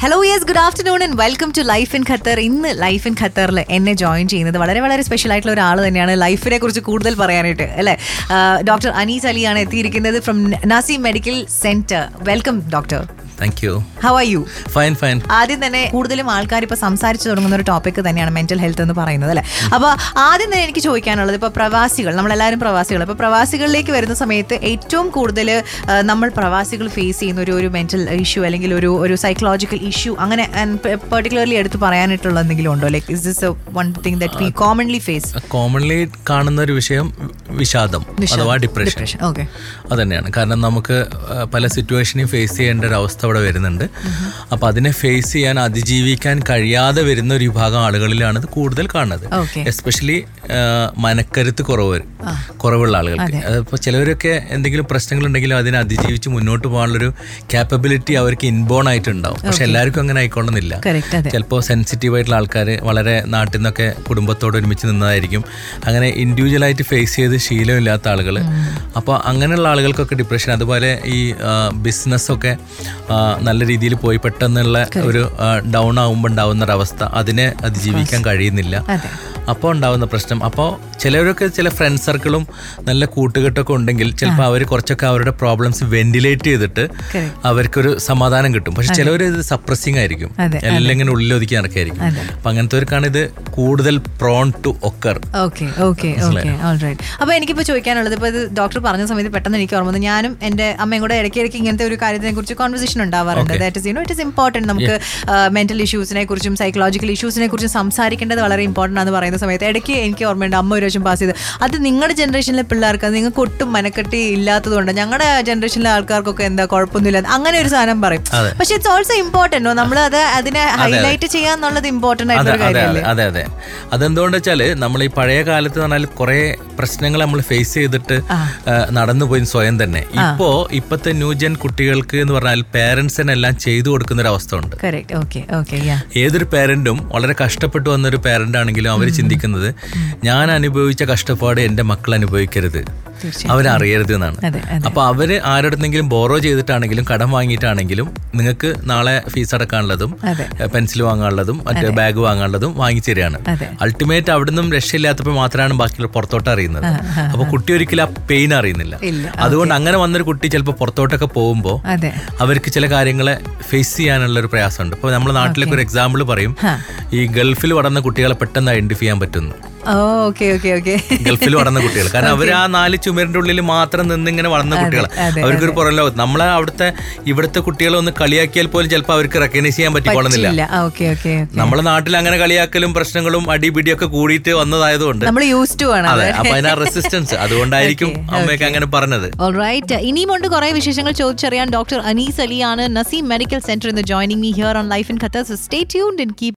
Hello yes good afternoon and welcome to life in Qatar ഇന്ന് life in ഖത്തറിൽ എന്നെ join ചെയ്യുന്നത് വളരെ വളരെ സ്പെഷ്യൽ ആയിട്ടുള്ള ഒരാൾ തന്നെയാണ് ലൈഫിനെ കുറിച്ച് കൂടുതൽ പറയാനായിട്ട് അല്ലേ ഡോക്ടർ അനീസ് അലിയാണ് എത്തിയിരിക്കുന്നത് from Naseem medical centre welcome doctor thank you how are you fine fine ആദ്യം തന്നെ കൂടുതലും ആൾക്കാർ ഇപ്പൊ സംസാരിച്ചു തുടങ്ങുന്ന ഒരു ടോപ്പിക് തന്നെയാണ് മെന്റൽ ഹെൽത്ത് എന്ന് പറയുന്നത് അല്ലേ അപ്പൊ ആദ്യം തന്നെ എനിക്ക് ചോദിക്കാനുള്ളത് ഇപ്പൊ പ്രവാസികൾ നമ്മളെല്ലാവരും പ്രവാസികൾ ഇപ്പൊ പ്രവാസികളിലേക്ക് വരുന്ന സമയത്ത് ഏറ്റവും കൂടുതൽ നമ്മൾ പ്രവാസികൾ ഫേസ് ചെയ്യുന്ന ഒരു ഒരു മെന്റൽ ഇഷ്യൂ അല്ലെങ്കിൽ ഒരു ഒരു സൈക്കോളജിക്കൽ ഇഷ്യൂ അങ്ങനെ പെർട്ടിക്കുലർലി എടുത്ത് പറയാനായിട്ടുള്ള എന്തെങ്കിലും ഉണ്ടോ like is this one thing that we commonly face commonly കാണുന്ന ഒരു വിഷയം വിഷാദം അഥവാ ഡിപ്രഷൻ ഡിപ്രഷൻ ഓക്കെ അതന്നെയാണ് കാരണം നമുക്ക് ആ, പല സിറ്റുവേഷനെയും ഫേസ് ചെയ്യേണ്ട ഒരു അവസ്ഥ അവിടെ വരുന്നുണ്ട് അപ്പോൾ അതിനെ ഫേസ് ചെയ്യാൻ അതിജീവിക്കാൻ കഴിയാതെ വരുന്ന ഒരു വിഭാഗം ആളുകളിലാണ് ഇത് കൂടുതൽ കാണുന്നത് ഓക്കെ എസ്പെഷ്യലി മനക്കരുത്ത് കുറവ് കുറവുള്ള ആളുകൾക്ക് അതിപ്പോൾ ചിലവരൊക്കെ എന്തെങ്കിലും പ്രശ്നങ്ങളുണ്ടെങ്കിലും അതിനെ അതിജീവിച്ച് മുന്നോട്ട് പോകാനുള്ളൊരു കാപ്പബിലിറ്റി അവർക്ക് ഇൻബോൺ ആയിട്ടുണ്ടാവും പക്ഷെ എല്ലാവർക്കും അങ്ങനെ ആയിക്കൊള്ളുന്നില്ല കറക്റ്റ് അതെ ചിലപ്പോൾ സെൻസിറ്റീവ് ആയിട്ടുള്ള ആൾക്കാർ വളരെ നാട്ടിൽ നിന്നൊക്കെ കുടുംബത്തോട് ഒരുമിച്ച് നിന്നതായിരിക്കും അങ്ങനെ ഇൻഡിവിജ്വലായിട്ട് ഫേസ് ചെയ്ത് ശീലമില്ലാത്ത ആളുകൾ അപ്പോൾ അങ്ങനെയുള്ള ആളുകൾക്കൊക്കെ ഡിപ്രഷൻ അതുപോലെ ഈ ബിസിനസ്സൊക്കെ നല്ല രീതിയിൽ പോയി പെട്ടെന്നുള്ള ഒരു ഡൗൺ ആകുമ്പോൾ ഉണ്ടാവുന്ന ഒരവസ്ഥ അതിനെ അതിജീവിക്കാൻ കഴിയുന്നില്ല അതെ അപ്പോൾ ഉണ്ടാവുന്ന പ്രശ്നം അപ്പോൾ ചിലവരൊക്കെ ചില ഫ്രണ്ട് സർക്കിളും നല്ല കൂട്ടുകെട്ടൊക്കെ ഉണ്ടെങ്കിൽ ചിലപ്പോൾ അവർ കുറച്ചൊക്കെ അവരുടെ പ്രോബ്ലംസ് വെന്റിലേറ്റ് ചെയ്തിട്ട് Correct. അവർക്കൊരു സമാധാനം കിട്ടും പക്ഷെ ചിലവർ ഇത് സപ്രസിങ് ആയിരിക്കും അതെ, എല്ലാം ഇങ്ങനെ ഉള്ളിലൊതുക്കി നടക്കായിരിക്കും അപ്പൊ അങ്ങനത്തെവർക്കാണ് ഇത് കൂടുതൽ prone to occur okay okay okay alright അപ്പൊ എനിക്കിപ്പോ ചോദിക്കാനുള്ളത് ഇപ്പൊ ഇത് ഡോക്ടർ പറഞ്ഞ സമയത്ത് പെട്ടെന്ന് എനിക്ക് ഓർമ്മ വന്നു ഞാനും എന്റെ അമ്മയും കൂടെ ഇടയ്ക്ക് ഇടയ്ക്ക് ഇങ്ങനത്തെ ഒരു കാര്യത്തിനെ കുറിച്ച് കോൺവെർസേഷൻ ഉണ്ടാവാറുണ്ട് that is you know it is important നമുക്ക് മെന്റൽ ഇഷ്യൂസിനെ കുറിച്ചും സൈക്കോളജിക്കൽ ഇഷ്യൂസിനെ കുറിച്ചും സംസാരിക്കേണ്ടത് വളരെ ഇമ്പോർട്ടൻ്റ് ആണെന്ന് പറയുന്ന സമയത്ത് ഇടയ്ക്ക് എനിക്ക് ഓർമ്മയുണ്ട് അമ്മ ഒരു പ്രാവശ്യം പാസ് ചെയ്ത് അത് നിങ്ങളുടെ ജനറേഷനിലെ പിള്ളേർക്ക് അത് നിങ്ങൾക്ക് ഒട്ടും മനക്കെട്ടി ഇല്ലാത്തതുകൊണ്ട് ഞങ്ങളുടെ ജനറേഷനിലെ ആൾക്കാർക്കൊക്കെ എന്താ കുഴപ്പമൊന്നുമില്ല അങ്ങനെ ഒരു സാധനം പറയും അതെ. പക്ഷെ ഇറ്റ്സ് ഓൾസോ ഇമ്പോർട്ടൻറ്റ് നമ്മൾ അത് അതിനെ ഹൈലൈറ്റ് ചെയ്യാന്നുള്ളത് ഇമ്പോർട്ടൻ്റ് അതെ ആയിട്ടുള്ള ഒരു അതെ കാര്യമല്ലേ അതെ അതെ അതെ അതെന്തുകൊണ്ട് വെച്ചാല് നമ്മൾ ഈ പഴയ കാലത്ത് പറഞ്ഞാൽ കുറെ പ്രശ്നങ്ങൾ നമ്മൾ ഫേസ് ചെയ്തിട്ട് നടന്നു പോയി സ്വയം തന്നെ ഇപ്പോ ഇപ്പത്തെ ന്യൂജൻ കുട്ടികൾക്ക് എന്ന് പറഞ്ഞാൽ പേരൻസിനെല്ലാം ചെയ്തു കൊടുക്കുന്ന ഒരു അവസ്ഥ ഉണ്ട് കറക്റ്റ് ഓക്കെ ഓക്കെ യാ ഏതൊരു പേരന്റും വളരെ കഷ്ടപ്പെട്ടു വന്ന ഒരു പേരന്റ് ആണെങ്കിലും അവർ ചിന്തിക്കുന്നത് ഞാൻ അനുഭവിച്ച കഷ്ടപ്പാട് എൻ്റെ മക്കൾ അനുഭവിക്കരുത് തീർച്ചയായും അവരറിയരുത് എന്നാണ് അതെ അതെ അപ്പൊ അവര് ആരുടെന്നെങ്കിലും ബോറോ ചെയ്തിട്ടാണെങ്കിലും കടം വാങ്ങിയിട്ടാണെങ്കിലും നിങ്ങൾക്ക് നാളെ ഫീസ് അടക്കാനുള്ളതും അതെ പെൻസിൽ വാങ്ങാനുള്ളതും മറ്റേ ബാഗ് വാങ്ങാനുള്ളതും വാങ്ങിച്ചു തരികയാണ് അതെ അൾട്ടിമേറ്റ് അവിടുന്ന് രക്ഷയില്ലാത്തപ്പോൾ മാത്രമാണ് ബാക്കിയുള്ള പുറത്തോട്ട് അറിയുന്നത് അപ്പൊ കുട്ടി ഒരിക്കലും ആ പെയിൻ അറിയുന്നില്ല ഇല്ല അതുകൊണ്ട് അങ്ങനെ വന്നൊരു കുട്ടി ചിലപ്പോൾ പുറത്തോട്ടൊക്കെ പോകുമ്പോൾ അതെ അവർക്ക് ചില കാര്യങ്ങളെ ഫേസ് ചെയ്യാനുള്ള ഒരു പ്രയാസമുണ്ട് ഇപ്പോൾ നമ്മുടെ നാട്ടിലേക്ക് ഒരു എക്സാമ്പിൾ പറയും ഹാ. ഈ ഗൾഫിൽ വളർന്ന കുട്ടികളെ പെട്ടെന്ന് ഐഡന്റിഫൈ ചെയ്യാൻ പറ്റുന്നു ഓ ഓക്കെ ഓക്കെ ഓക്കെ ഗൾഫിൽ വളർന്ന കുട്ടികൾ കാരണം അവർ ആ നാല് ചുമരിന്റെ ഉള്ളിൽ മാത്രം നിന്ന് ഇങ്ങനെ വളർന്ന കുട്ടികൾ അതെ, അവർക്കൊരു പുറം ലോകത്ത് നമ്മളെ അവിടുത്തെ ഇവിടുത്തെ കുട്ടികളെ ഒന്ന് കളിയാക്കിയാൽ പോലും ചിലപ്പോൾ അവർക്ക് റെക്കഗ്നൈസ് ചെയ്യാൻ പറ്റിക്കോളുന്നില്ല ഇല്ല ഓക്കെ ഓക്കെ ഓക്കെ നമ്മളെ നാട്ടിൽ അങ്ങനെ കളിയാക്കലും പ്രശ്നങ്ങളും അടിപിടിയൊക്കെ കൂടിയിട്ട് വന്നതായതുകൊണ്ട് നമ്മൾ യൂസ് ടു ആണ് അതെ അപ്പൊ അതിനാ റെസിസ്റ്റൻസ് അതുകൊണ്ടായിരിക്കും അമ്മയൊക്കെ അങ്ങനെ പറഞ്ഞത് ഓൾറൈറ്റ് ഇനിയുമുണ്ട് കുറെ വിശേഷങ്ങൾ ചോദിച്ചറിയാൻ ഡോക്ടർ അനീസ് അലിയാണ് നസീം മെഡിക്കൽ സെന്റർ ഇന്ന് joining me here on life in Qatar stay tuned in keep